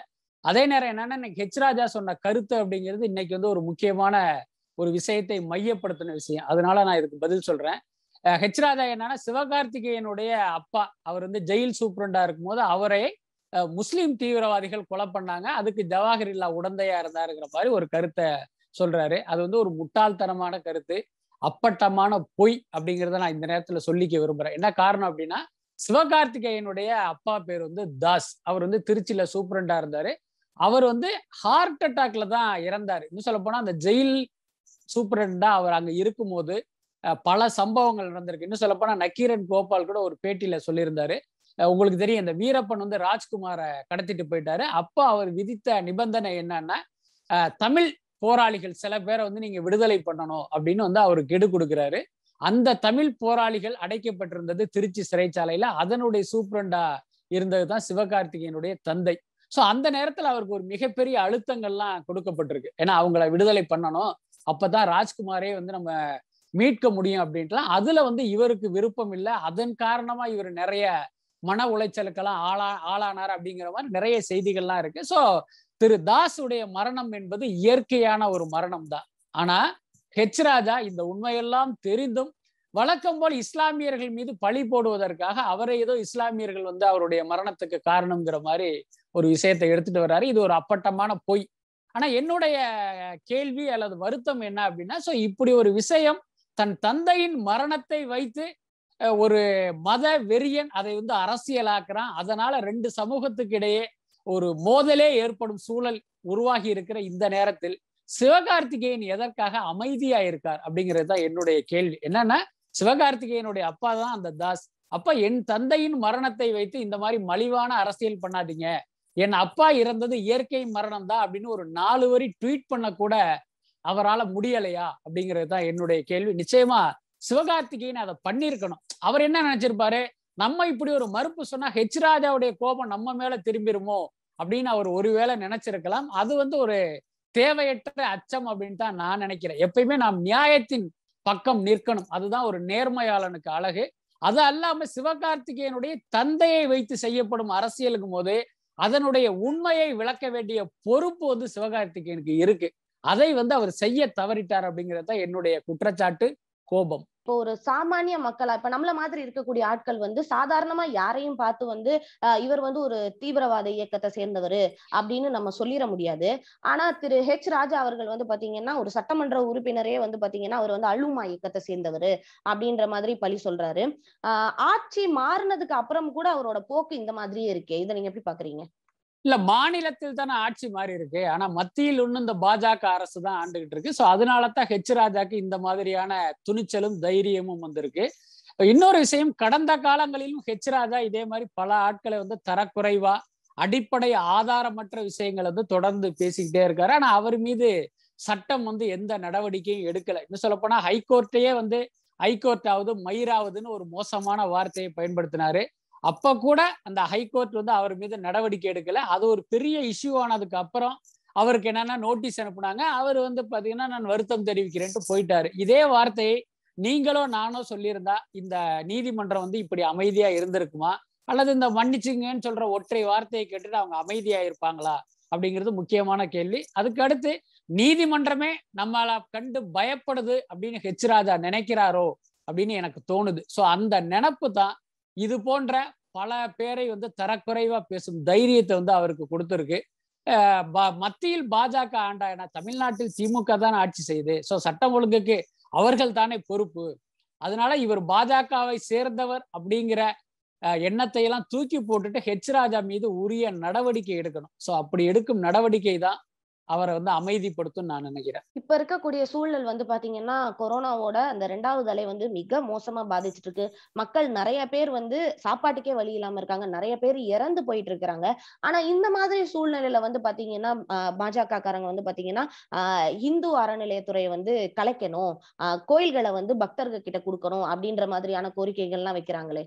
அதே நேரம் என்னன்னா இன்னைக்கு ஹெச் ராஜா சொன்ன கருத்து அப்படிங்கிறது இன்னைக்கு வந்து ஒரு முக்கியமான ஒரு விஷயத்தை மையப்படுத்தின விஷயம் அதனால நான் இதுக்கு பதில் சொல்றேன் ஹெச் ராஜா என்னன்னா சிவகார்த்திகேயனுடைய அப்பா அவர் வந்து ஜெயில் சூப்பரண்டா இருக்கும்போது அவரை முஸ்லீம் தீவிரவாதிகள் கொலை பண்ணாங்க அதுக்கு ஜவாஹரில்லா உடந்தையா இருந்தாருங்கிற மாதிரி ஒரு கருத்தை சொல்றாரு அது வந்து ஒரு முட்டாள்தனமான கருத்து அப்பட்டமான பொய் அப்படிங்கிறத நான் இந்த நேரத்துல சொல்லிக்க விரும்புறேன் என்ன காரணம் அப்படின்னா சிவகார்த்திகேயனுடைய அப்பா பேர் வந்து தாஸ் அவர் வந்து திருச்சியில சூப்பரண்டா இருந்தாரு அவர் வந்து ஹார்ட் அட்டாக்ல தான் இறந்தாரு இன்னும் சொல்ல போனா அந்த ஜெயில் சூப்பரண்டா அவர் அங்க இருக்கும்போது பல சம்பவங்கள் நடந்திருக்கு இன்னும் சொல்ல போனா நக்கீரன் கோபால் கூட ஒரு பேட்டியில சொல்லியிருந்தாரு உங்களுக்கு தெரியும் இந்த வீரப்பன் வந்து ராஜ்குமாரை கடத்திட்டு போயிட்டாரு அப்போ அவர் விதித்த நிபந்தனை என்னன்னா தமிழ் போராளிகள் சில பேரை வந்து நீங்க விடுதலை பண்ணணும் அப்படின்னு வந்து அவருக்கு கெடு கொடுக்குறாரு அந்த தமிழ் போராளிகள் அடைக்கப்பட்டிருந்தது திருச்சி சிறைச்சாலையில அதனுடைய சூப்பரண்டா இருந்தது தான் சிவகார்த்திகேயனுடைய தந்தை ஸோ அந்த நேரத்துல அவருக்கு ஒரு மிகப்பெரிய அழுத்தங்கள்லாம் கொடுக்கப்பட்டிருக்கு ஏன்னா அவங்கள விடுதலை பண்ணணும் அப்பதான் ராஜ்குமாரே வந்து நம்ம மீட்க முடியும் அப்படின்ட்டுலாம் அதுல வந்து இவருக்கு விருப்பம் இல்லை அதன் காரணமா இவர் நிறைய மன உளைச்சலுக்கெல்லாம் ஆளா ஆளானார் அப்படிங்கிற மாதிரி நிறைய செய்திகள்லாம் இருக்கு ஸோ திரு தாஸுடைய மரணம் என்பது இயற்கையான ஒரு மரணம் தான் ஆனா ஹெச் ராஜா இந்த உண்மையெல்லாம் தெரிந்தும் வழக்கம் போல் இஸ்லாமியர்கள் மீது பழி போடுவதற்காக அவரை ஏதோ இஸ்லாமியர்கள் வந்து அவருடைய மரணத்துக்கு காரணம்ங்கிற மாதிரி ஒரு விஷயத்தை எடுத்துட்டு வர்றாரு இது ஒரு அப்பட்டமான பொய் ஆனா என்னுடைய கேள்வி அல்லது வருத்தம் என்ன அப்படின்னா ஸோ இப்படி ஒரு விஷயம் தன் தந்தையின் மரணத்தை வைத்து ஒரு மத வெறியன் அதை வந்து அரசியலாக்குறான் அதனால ரெண்டு சமூகத்துக்கு இடையே ஒரு மோதலே ஏற்படும் சூழல் உருவாகி இருக்கிற இந்த நேரத்தில் சிவகார்த்திகேயன் எதற்காக அமைதியா இருக்கார் அப்படிங்கிறது தான் என்னுடைய கேள்வி என்னன்னா சிவகார்த்திகேயனுடைய அப்பா தான் அந்த தாஸ் அப்ப என் தந்தையின் மரணத்தை வைத்து இந்த மாதிரி மலிவான அரசியல் பண்ணாதீங்க என் அப்பா இறந்தது இயற்கை மரணம் தான் அப்படின்னு ஒரு நாலு வரி ட்வீட் பண்ண கூட அவரால் முடியலையா அப்படிங்கிறது தான் என்னுடைய கேள்வி நிச்சயமா சிவகார்த்திகேயன் அதை பண்ணியிருக்கணும் அவர் என்ன நினைச்சிருப்பாரு நம்ம இப்படி ஒரு மறுப்பு சொன்னா ஹெச் ராஜாவுடைய கோபம் நம்ம மேல திரும்பிருமோ அப்படின்னு அவர் ஒருவேளை நினைச்சிருக்கலாம் அது வந்து ஒரு தேவையற்ற அச்சம் அப்படின்னு தான் நான் நினைக்கிறேன் எப்பயுமே நாம் நியாயத்தின் பக்கம் நிற்கணும் அதுதான் ஒரு நேர்மையாளனுக்கு அழகு அது அல்லாம சிவகார்த்திகேயனுடைய தந்தையை வைத்து செய்யப்படும் அரசியலுக்கும் போது அதனுடைய உண்மையை விளக்க வேண்டிய பொறுப்பு வந்து சிவகார்த்திகேயனுக்கு இருக்கு அதை வந்து அவர் செய்ய தவறிட்டார் அப்படிங்கிறது என்னுடைய குற்றச்சாட்டு கோபம் இப்போ ஒரு சாமானிய மக்களா இப்ப நம்மள மாதிரி இருக்கக்கூடிய ஆட்கள் வந்து சாதாரணமா யாரையும் பார்த்து வந்து இவர் வந்து ஒரு தீவிரவாத இயக்கத்தை சேர்ந்தவர் அப்படின்னு நம்ம சொல்லிட முடியாது ஆனா திரு ஹெச் ராஜா அவர்கள் வந்து பாத்தீங்கன்னா ஒரு சட்டமன்ற உறுப்பினரே வந்து பாத்தீங்கன்னா அவர் வந்து அழுமா இயக்கத்தை சேர்ந்தவர் அப்படின்ற மாதிரி பழி சொல்றாரு ஆஹ் ஆட்சி மாறினதுக்கு அப்புறம் கூட அவரோட போக்கு இந்த மாதிரியே இருக்கே இதை நீங்க எப்படி பாக்குறீங்க இல்ல மாநிலத்தில் தானே ஆட்சி மாறி இருக்கு ஆனா மத்தியில் இன்னும் இந்த பாஜக அரசு தான் ஆண்டுகிட்டு இருக்கு ஸோ அதனால தான் ஹெச் ராஜாக்கு இந்த மாதிரியான துணிச்சலும் தைரியமும் வந்திருக்கு இன்னொரு விஷயம் கடந்த காலங்களிலும் ஹெச் ராஜா இதே மாதிரி பல ஆட்களை வந்து தரக்குறைவா அடிப்படை ஆதாரமற்ற விஷயங்களை வந்து தொடர்ந்து பேசிக்கிட்டே இருக்காரு ஆனா அவர் மீது சட்டம் வந்து எந்த நடவடிக்கையும் எடுக்கல இன்னும் சொல்ல போனா ஹைகோர்ட்டையே வந்து ஹைகோர்ட் ஆகுது மயிராவதுன்னு ஒரு மோசமான வார்த்தையை பயன்படுத்தினாரு அப்ப கூட அந்த ஹைகோர்ட் வந்து அவர் மீது நடவடிக்கை எடுக்கல அது ஒரு பெரிய இஷ்யூ ஆனதுக்கு அப்புறம் அவருக்கு என்னன்னா நோட்டீஸ் அனுப்புனாங்க அவர் வந்து பாத்தீங்கன்னா நான் வருத்தம் தெரிவிக்கிறேன்ட்டு போயிட்டாரு இதே வார்த்தையை நீங்களோ நானோ சொல்லியிருந்தா இந்த நீதிமன்றம் வந்து இப்படி அமைதியா இருந்திருக்குமா அல்லது இந்த மன்னிச்சுங்கன்னு சொல்ற ஒற்றை வார்த்தையை கேட்டுட்டு அவங்க அமைதியா இருப்பாங்களா அப்படிங்கிறது முக்கியமான கேள்வி அதுக்கு அடுத்து நீதிமன்றமே நம்மள கண்டு பயப்படுது அப்படின்னு ஹெச் ராஜா நினைக்கிறாரோ அப்படின்னு எனக்கு தோணுது ஸோ அந்த நினப்பு தான் இது போன்ற பல பேரை வந்து தரக்குறைவா பேசும் தைரியத்தை வந்து அவருக்கு கொடுத்துருக்கு மத்தியில் பாஜக ஆண்டா ஏன்னா தமிழ்நாட்டில் திமுக தான் ஆட்சி செய்யுது ஸோ சட்டம் ஒழுங்குக்கு அவர்கள் தானே பொறுப்பு அதனால இவர் பாஜகவை சேர்ந்தவர் அப்படிங்கிற எண்ணத்தை எல்லாம் தூக்கி போட்டுட்டு ஹெச் ராஜா மீது உரிய நடவடிக்கை எடுக்கணும் ஸோ அப்படி எடுக்கும் நடவடிக்கை தான் அவரை வந்து அமைதிப்படுத்தும் நான் நினைக்கிறேன் இப்ப இருக்கக்கூடிய சூழல் வந்து பாத்தீங்கன்னா கொரோனாவோட அந்த ரெண்டாவது அலை வந்து மிக மோசமா பாதிச்சுட்டு இருக்கு மக்கள் நிறைய பேர் வந்து சாப்பாட்டுக்கே வழி இல்லாம இருக்காங்க நிறைய பேர் இறந்து போயிட்டு இருக்கிறாங்க ஆனா இந்த மாதிரி சூழ்நிலையில வந்து பாத்தீங்கன்னா பாஜக காரங்க வந்து பாத்தீங்கன்னா ஆஹ் இந்து அறநிலையத்துறையை வந்து கலைக்கணும் ஆஹ் கோயில்களை வந்து பக்தர்கள் கிட்ட கொடுக்கணும் அப்படின்ற மாதிரியான கோரிக்கைகள்லாம் வைக்கிறாங்களே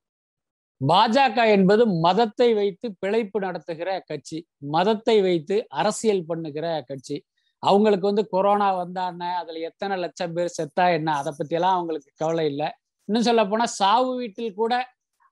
பாஜக என்பது மதத்தை வைத்து பிழைப்பு நடத்துகிற கட்சி மதத்தை வைத்து அரசியல் பண்ணுகிற கட்சி அவங்களுக்கு வந்து கொரோனா வந்தான்னு அதுல எத்தனை லட்சம் பேர் செத்தா என்ன அதை பத்தி எல்லாம் அவங்களுக்கு கவலை இல்லை இன்னும் சொல்ல போனா சாவு வீட்டில் கூட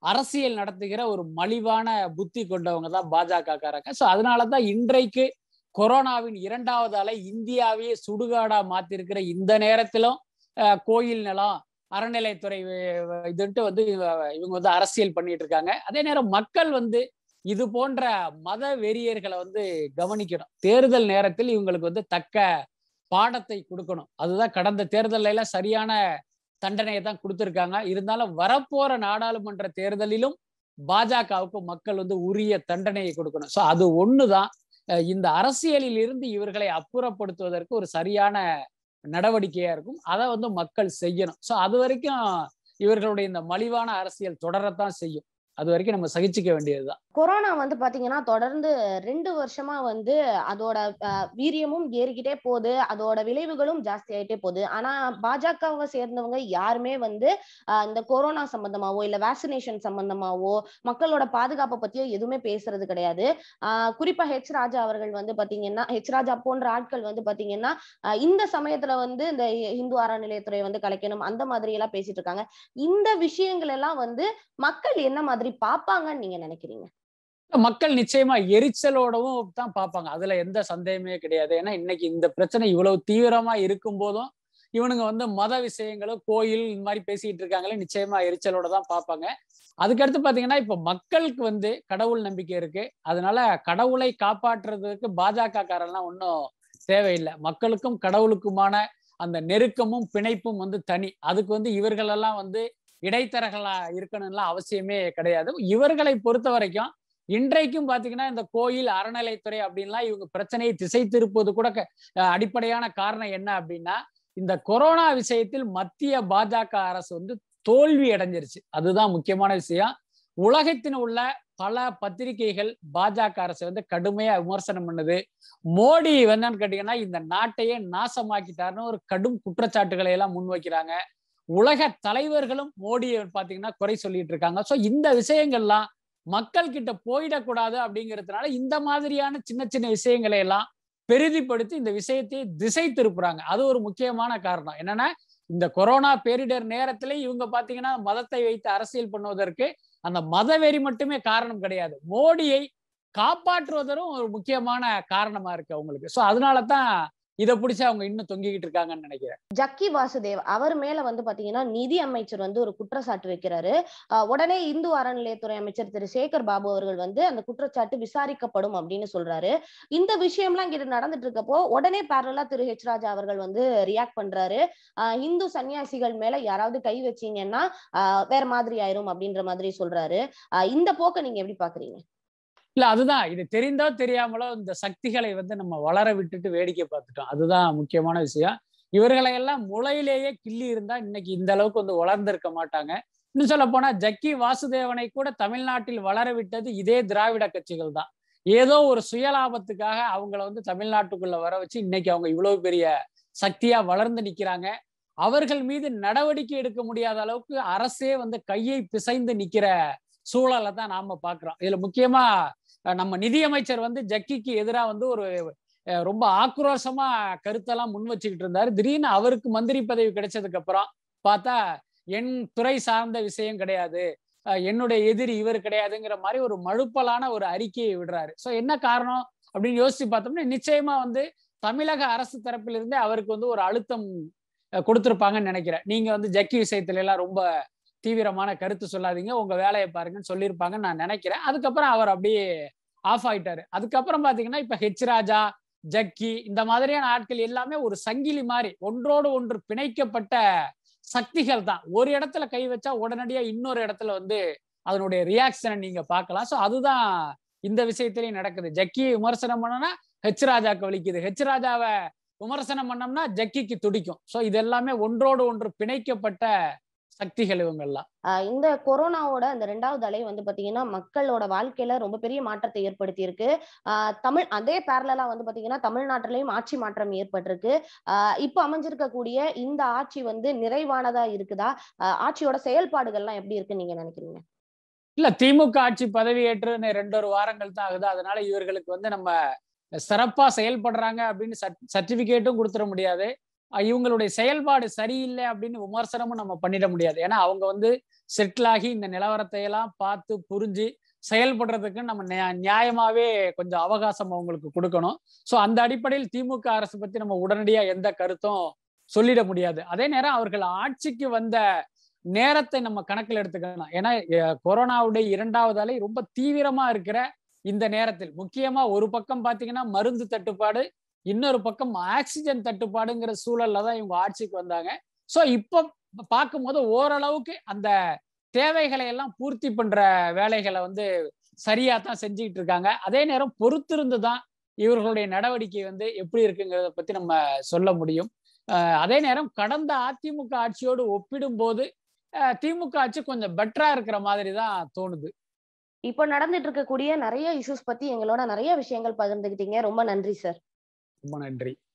அரசியல் நடத்துகிற ஒரு மலிவான புத்தி கொண்டவங்க தான் பாஜக காரங்க ஸோ அதனாலதான் இன்றைக்கு கொரோனாவின் இரண்டாவது அலை இந்தியாவையே சுடுகாடா மாத்திருக்கிற இந்த நேரத்திலும் கோயில் நிலம் அறநிலைத்துறை இதுன்ட்டு வந்து இவங்க வந்து அரசியல் பண்ணிட்டு இருக்காங்க அதே நேரம் மக்கள் வந்து இது போன்ற மத வெறியர்களை வந்து கவனிக்கணும் தேர்தல் நேரத்தில் இவங்களுக்கு வந்து தக்க பாடத்தை கொடுக்கணும் அதுதான் கடந்த தேர்தலில் எல்லாம் சரியான தண்டனையை தான் கொடுத்துருக்காங்க இருந்தாலும் வரப்போற நாடாளுமன்ற தேர்தலிலும் பாஜகவுக்கு மக்கள் வந்து உரிய தண்டனையை கொடுக்கணும் ஸோ அது ஒண்ணுதான் இந்த அரசியலில் இருந்து இவர்களை அப்புறப்படுத்துவதற்கு ஒரு சரியான நடவடிக்கையா இருக்கும் அதை வந்து மக்கள் செய்யணும் ஸோ அது வரைக்கும் இவர்களுடைய இந்த மலிவான அரசியல் தொடரத்தான் செய்யும் அது வரைக்கும் நம்ம சகிச்சுக்க வேண்டியதுதான் கொரோனா வந்து பாத்தீங்கன்னா தொடர்ந்து ரெண்டு வருஷமா வந்து அதோட வீரியமும் ஏறிக்கிட்டே போகுது அதோட விளைவுகளும் ஜாஸ்தி ஆயிட்டே போகுது ஆனா பாஜகவை சேர்ந்தவங்க யாருமே வந்து இந்த கொரோனா சம்பந்தமாவோ இல்ல வேக்சினேஷன் சம்பந்தமாவோ மக்களோட பாதுகாப்பை பத்தியோ எதுவுமே பேசுறது கிடையாது ஆஹ் குறிப்பா ஹெச் ராஜா அவர்கள் வந்து பாத்தீங்கன்னா ஹெச் ராஜா போன்ற ஆட்கள் வந்து பாத்தீங்கன்னா இந்த சமயத்துல வந்து இந்த இந்து அறநிலையத்துறை வந்து கலைக்கணும் அந்த மாதிரி எல்லாம் பேசிட்டு இருக்காங்க இந்த விஷயங்கள் எல்லாம் வந்து மக்கள் என்ன மாதிரி பாப்பாங்கன்னு நீங்க நினைக்கிறீங்க மக்கள் நிச்சயமா எரிச்சலோடவும் தான் பார்ப்பாங்க அதுல எந்த சந்தேகமே கிடையாது ஏன்னா இன்னைக்கு இந்த பிரச்சனை இவ்வளவு தீவிரமா இருக்கும் போதும் இவனுங்க வந்து மத விஷயங்களும் கோயில் இந்த மாதிரி பேசிட்டு இருக்காங்களே நிச்சயமா எரிச்சலோட தான் பார்ப்பாங்க அதுக்கடுத்து பாத்தீங்கன்னா இப்ப மக்களுக்கு வந்து கடவுள் நம்பிக்கை இருக்கு அதனால கடவுளை காப்பாற்றுறதுக்கு பாஜக காரெல்லாம் ஒன்றும் தேவையில்லை மக்களுக்கும் கடவுளுக்குமான அந்த நெருக்கமும் பிணைப்பும் வந்து தனி அதுக்கு வந்து இவர்களெல்லாம் வந்து இடைத்தரகளா இருக்கணும்லாம் அவசியமே கிடையாது இவர்களை பொறுத்த வரைக்கும் இன்றைக்கும் பாத்தீங்கன்னா இந்த கோயில் அறநிலைத்துறை அப்படின்லாம் இவங்க பிரச்சனையை திசை திருப்பது கூட அடிப்படையான காரணம் என்ன அப்படின்னா இந்த கொரோனா விஷயத்தில் மத்திய பாஜக அரசு வந்து தோல்வி அடைஞ்சிருச்சு அதுதான் முக்கியமான விஷயம் உலகத்தின் உள்ள பல பத்திரிகைகள் பாஜக அரசு வந்து கடுமையா விமர்சனம் பண்ணுது மோடி என்னன்னு கேட்டீங்கன்னா இந்த நாட்டையே நாசமாக்கிட்டாருன்னு ஒரு கடும் குற்றச்சாட்டுகளை எல்லாம் முன்வைக்கிறாங்க உலக தலைவர்களும் மோடியை பாத்தீங்கன்னா குறை சொல்லிட்டு இருக்காங்க ஸோ இந்த விஷயங்கள்லாம் மக்கள் கிட்ட போயிடக்கூடாது அப்படிங்கிறதுனால இந்த மாதிரியான சின்ன சின்ன விஷயங்களை எல்லாம் பெரிதிப்படுத்தி இந்த விஷயத்தை திசை திருப்புறாங்க அது ஒரு முக்கியமான காரணம் என்னன்னா இந்த கொரோனா பேரிடர் நேரத்திலே இவங்க பாத்தீங்கன்னா மதத்தை வைத்து அரசியல் பண்ணுவதற்கு அந்த மதவெறி மட்டுமே காரணம் கிடையாது மோடியை காப்பாற்றுவதரும் ஒரு முக்கியமான காரணமா இருக்கு அவங்களுக்கு ஸோ அதனால தான் இதை பிடிச்சி அவங்க இன்னும் தொங்கிக்கிட்டு இருக்காங்கன்னு நினைக்கிறேன் ஜக்கி வாசுதேவ் அவர் மேல வந்து பாத்தீங்கன்னா நிதி அமைச்சர் வந்து ஒரு குற்றச்சாட்டு வைக்கிறாரு உடனே இந்து அறநிலையத்துறை அமைச்சர் திரு சேகர் பாபு அவர்கள் வந்து அந்த குற்றச்சாட்டு விசாரிக்கப்படும் அப்படின்னு சொல்றாரு இந்த விஷயம்லாம் இங்க நடந்துட்டு இருக்கப்போ உடனே பேரலா திரு ஹெச் ராஜா அவர்கள் வந்து ரியாக்ட் பண்றாரு இந்து சன்னியாசிகள் மேல யாராவது கை வச்சீங்கன்னா வேற மாதிரி ஆயிரும் அப்படின்ற மாதிரி சொல்றாரு இந்த போக்க நீங்க எப்படி பாக்குறீங்க இல்ல அதுதான் இது தெரிந்தோ தெரியாமலோ இந்த சக்திகளை வந்து நம்ம வளர விட்டுட்டு வேடிக்கை பார்த்துட்டோம் அதுதான் முக்கியமான விஷயம் இவர்களை எல்லாம் முளையிலேயே கிள்ளி இருந்தா இன்னைக்கு இந்த அளவுக்கு வந்து வளர்ந்திருக்க மாட்டாங்க இன்னும் சொல்ல போனா ஜக்கி வாசுதேவனை கூட தமிழ்நாட்டில் வளர விட்டது இதே திராவிட கட்சிகள் தான் ஏதோ ஒரு சுயலாபத்துக்காக அவங்கள வந்து தமிழ்நாட்டுக்குள்ள வர வச்சு இன்னைக்கு அவங்க இவ்வளவு பெரிய சக்தியா வளர்ந்து நிக்கிறாங்க அவர்கள் மீது நடவடிக்கை எடுக்க முடியாத அளவுக்கு அரசே வந்து கையை பிசைந்து நிக்கிற சூழலை தான் நாம பாக்குறோம் இதுல முக்கியமா நம்ம நிதியமைச்சர் வந்து ஜக்கிக்கு எதிராக வந்து ஒரு ரொம்ப ஆக்ரோஷமா கருத்தெல்லாம் முன் வச்சுக்கிட்டு இருந்தாரு திடீர்னு அவருக்கு மந்திரி பதவி கிடைச்சதுக்கு அப்புறம் பார்த்தா என் துறை சார்ந்த விஷயம் கிடையாது என்னுடைய எதிரி இவர் கிடையாதுங்கிற மாதிரி ஒரு மழுப்பலான ஒரு அறிக்கையை விடுறாரு ஸோ என்ன காரணம் அப்படின்னு யோசிச்சு பார்த்தோம்னா நிச்சயமா வந்து தமிழக அரசு தரப்பிலிருந்தே அவருக்கு வந்து ஒரு அழுத்தம் கொடுத்துருப்பாங்கன்னு நினைக்கிறேன் நீங்க வந்து ஜக்கி விஷயத்துல எல்லாம் ரொம்ப தீவிரமான கருத்து சொல்லாதீங்க உங்க வேலையை பாருங்கன்னு சொல்லியிருப்பாங்கன்னு நான் நினைக்கிறேன் அதுக்கப்புறம் அவர் அப்படியே ஆஃப் ஆயிட்டாரு அதுக்கப்புறம் பாத்தீங்கன்னா இப்ப ஹெச் ராஜா ஜக்கி இந்த மாதிரியான ஆட்கள் எல்லாமே ஒரு சங்கிலி மாதிரி ஒன்றோடு ஒன்று பிணைக்கப்பட்ட சக்திகள் தான் ஒரு இடத்துல கை வச்சா உடனடியா இன்னொரு இடத்துல வந்து அதனுடைய ரியாக்ஷனை நீங்க பார்க்கலாம் ஸோ அதுதான் இந்த விஷயத்திலையும் நடக்குது ஜக்கி விமர்சனம் பண்ணனா ஹெச் ராஜாக்கு வலிக்குது ஹெச் ராஜாவை விமர்சனம் பண்ணோம்னா ஜக்கிக்கு துடிக்கும் ஸோ இது எல்லாமே ஒன்றோடு ஒன்று பிணைக்கப்பட்ட சக்திகள் இவங்கெல்லாம் இந்த கொரோனாவோட இந்த ரெண்டாவது அலை வந்து பாத்தீங்கன்னா மக்களோட வாழ்க்கையில ரொம்ப பெரிய மாற்றத்தை ஏற்படுத்தி இருக்கு ஆஹ் தமிழ் அதே பேரலா வந்து பாத்தீங்கன்னா தமிழ்நாட்டிலையும் ஆட்சி மாற்றம் ஏற்பட்டிருக்கு ஆஹ் இப்ப அமைஞ்சிருக்கக்கூடிய இந்த ஆட்சி வந்து நிறைவானதா இருக்குதா ஆட்சியோட செயல்பாடுகள்லாம் எப்படி இருக்குன்னு நீங்க நினைக்கிறீங்க இல்ல திமுக ஆட்சி பதவியேற்று ரெண்டு ஒரு வாரங்கள் தான் ஆகுது அதனால இவர்களுக்கு வந்து நம்ம சிறப்பா செயல்படுறாங்க அப்படின்னு சர்டிபிகேட்டும் கொடுத்துட முடியாது இவங்களுடைய செயல்பாடு சரியில்லை அப்படின்னு விமர்சனமும் நம்ம பண்ணிட முடியாது ஏன்னா அவங்க வந்து செட்டில் ஆகி இந்த நிலவரத்தை எல்லாம் பார்த்து புரிஞ்சு செயல்படுறதுக்கு நம்ம நியா- நியாயமாவே கொஞ்சம் அவகாசம் அவங்களுக்கு கொடுக்கணும் ஸோ அந்த அடிப்படையில் திமுக அரசு பத்தி நம்ம உடனடியா எந்த கருத்தும் சொல்லிட முடியாது அதே நேரம் அவர்கள் ஆட்சிக்கு வந்த நேரத்தை நம்ம கணக்கில் எடுத்துக்கணும் ஏன்னா அஹ், கொரோனாவுடைய இரண்டாவது அலை ரொம்ப தீவிரமா இருக்கிற இந்த நேரத்தில் முக்கியமா ஒரு பக்கம் பாத்தீங்கன்னா மருந்து தட்டுப்பாடு இன்னொரு பக்கம் ஆக்சிஜன் தட்டுப்பாடுங்கிற சூழல்ல தான் இவங்க ஆட்சிக்கு வந்தாங்க ஸோ இப்போ பார்க்கும்போது ஓரளவுக்கு அந்த தேவைகளை எல்லாம் பூர்த்தி பண்ற வேலைகளை வந்து சரியா தான் செஞ்சுக்கிட்டு இருக்காங்க அதே நேரம் பொறுத்திருந்து தான் இவர்களுடைய நடவடிக்கை வந்து எப்படி இருக்குங்கிறத பத்தி நம்ம சொல்ல முடியும் அஹ் அதே நேரம் கடந்த அதிமுக ஆட்சியோடு ஒப்பிடும்போது அஹ் திமுக ஆட்சி கொஞ்சம் பெட்டரா இருக்கிற மாதிரி தான் தோணுது இப்போ நடந்துட்டு இருக்கக்கூடிய நிறைய இஷ்யூஸ் பத்தி எங்களோட நிறைய விஷயங்கள் பகிர்ந்துக்கிட்டீங்க ரொம்ப நன்றி சார் ரொம்ப நன்றி